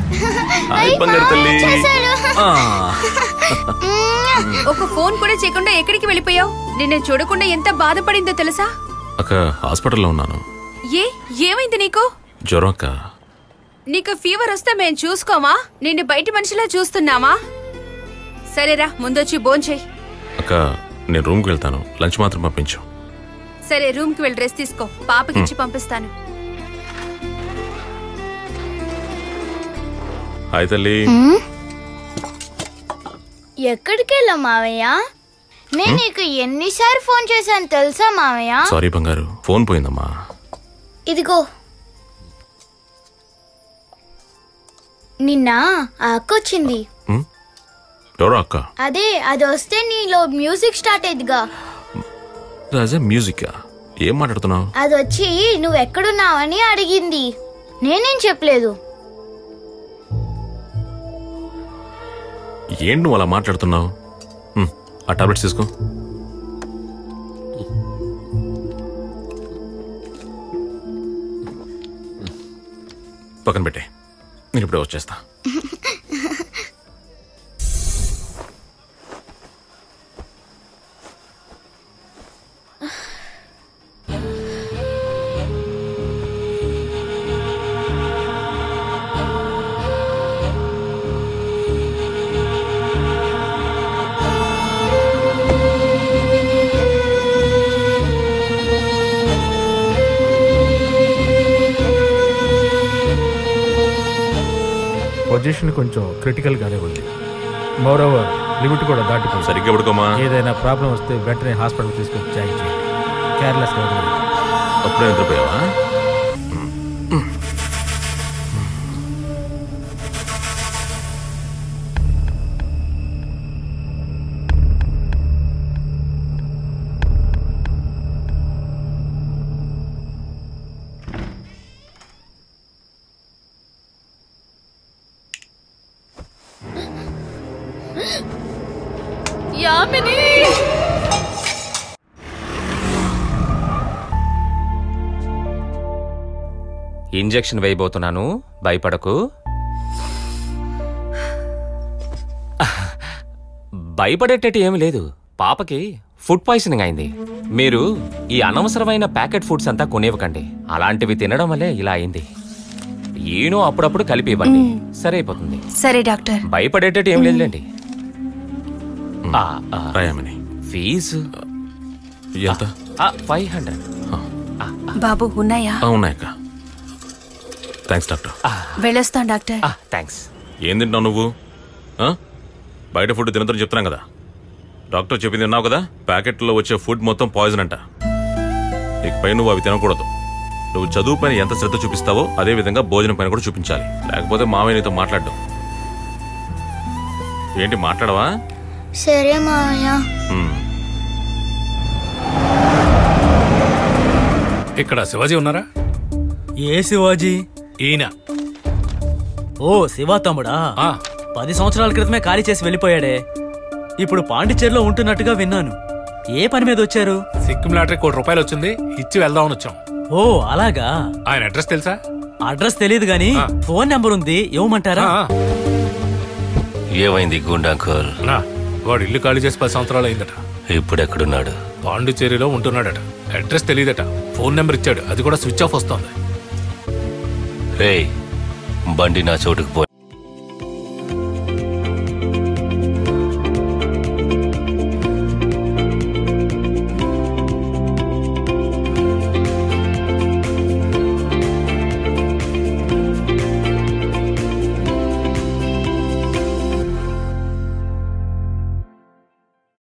Hi బంగారు తల్లి ఆ, ఒక ఫోన్ కూడా చేయకుండా ఎక్కడికి వెళ్ళిపోయావు నిన్ను చూడకుండా ఎంత బాధపడిందో తెలుసా అక్క హాస్పిటల్లో ఉన్నాను ఏ ఏమైంది నీకు జ్వరం అక్క నీకు ఫీవర్ వస్తే మేం చూసుకోమా నిన్ను బయట మనిషిలా చూస్తున్నామా సరేరా ముందొచ్చి భోంచేయ్ అక్క నేను రూమ్కి వెళ్తాను లంచ్ మాత్రం పంపించు సరే రూమ్ కి వెళ్ళి డ్రెస్ తీసుకో పాపకి ఇచ్చి పంపిస్తాను హాయ్ తల్లి ఎక్కడికి వెళ్ళావు మావయ్య నేను నీకు ఎన్నిసార్లు ఫోన్ చేశాను తెలుసా మావయ్య సారీ బంగారు ఫోన్ పోయిందమ్మా ఇదిగో నిన్న ఆ అక్క వచ్చింది ఉమ్, ఎవరో అక్క అదే అది వస్తే నీలో మ్యూజిక్ స్టార్ట్ అయ్యిదిగా రాజా మ్యూజిక్ ఏం మాట్లాడుతున్నావు అది వచ్చి నువ్వు ఎక్కడున్నావని అడిగింది నేనేం చెప్పలేదు ఏంటి నువ్వు అలా మాట్లాడుతున్నావు ఉమ్, ఆ టాబ్లెట్స్ తీసుకో పక్కన పెట్టే నేను ఇప్పుడే వచ్చేస్తా పొజిషన్ కొంచెం క్రిటికల్ గానే ఉంది మోర్ ఓవర్ లిమిట్ కూడా దాటిపోయింది సరిగ్గా పడుకోమా ఏదైనా ప్రాబ్లం వస్తే వెంటనే హాస్పిటల్ తీసుకొచ్చి జాయిన్ చేయండి కేర్లెస్ అప్పుడే నిద్రపోయావా యామిని ఇంజెక్షన్ వేయబోతున్నాను భయపడకు భయపడేటట్టు ఏమీ లేదు పాపకి ఫుడ్ పాయిజనింగ్ అయింది మీరు ఈ అనవసరమైన ప్యాకెట్ ఫుడ్స్ అంతా కొనివ్వకండి అలాంటివి తినడం వల్లే ఇలా అయింది ఈను అప్పుడప్పుడు కలిపి ఇవ్వండి సరే అయిపోతుంది సరే డాక్టర్ భయపడేటట్టు ఏం లేదులేండి ఆ, ఆ, రాయామని ఫీజు ఎంత ఫైవ్ హండ్రెడ్ బాబు ఉన్నాయా ఆ, ఉన్నాయక్క థ్యాంక్స్ డాక్టర్ వెళ్ళొస్తాం డాక్టర్ థ్యాంక్స్ ఏం తింటావు నువ్వు ఆ? బయట ఫుడ్ తినదని చెప్తున్నాం కదా డాక్టర్ చెప్పింది విన్నావు కదా ప్యాకెట్లో వచ్చే ఫుడ్ మొత్తం పాయిజన్ అంట ఇకపై నువ్వు అవి తినకూడదు నువ్వు చదువు పైన ఎంత శ్రద్ధ చూపిస్తావో అదే విధంగా భోజనం పైన కూడా చూపించాలి లేకపోతే మామయ్య నీతో మాట్లాడడం ఏంటి మాట్లాడవా సరే మావయ్య ఉమ్. ఇక్కడ శివాజీ ఉన్నారా ఏ శివాజీ ఈయన ఓ శివ తమ్ముడా ఆ, పది సంవత్సరాల క్రితమే ఖాళీ చేసి వెళ్ళిపోయాడే ఇప్పుడు పాండిచ్చేరిలో ఉంటున్నట్టుగా విన్నాను ఏ పని మీద వచ్చారు సిక్కిం లాటరీ కోటి రూపాయలు వచ్చింది ఇచ్చి వెళ్దామని వచ్చాం ఓ అలాగా ఆయన అడ్రస్ తెలుసా అడ్రస్ తెలియదు గాని ఆ. ఫోన్ నెంబర్ ఉంది ఇవ్వమంటారా ఆ, ఏమైంది గుండాంకోల్ నా వాడు ఇల్లు ఖాళీ చేసి పది సంవత్సరాలు అయిందట ఇప్పుడెక్కడున్నాడు పాండిచ్చేరిలో ఉంటున్నాడట అడ్రస్ తెలియదట ఫోన్ నెంబర్ ఇచ్చాడు అది కూడా స్విచ్ ఆఫ్ వస్తోంది రేయ్ బండి నా చోటుకు పో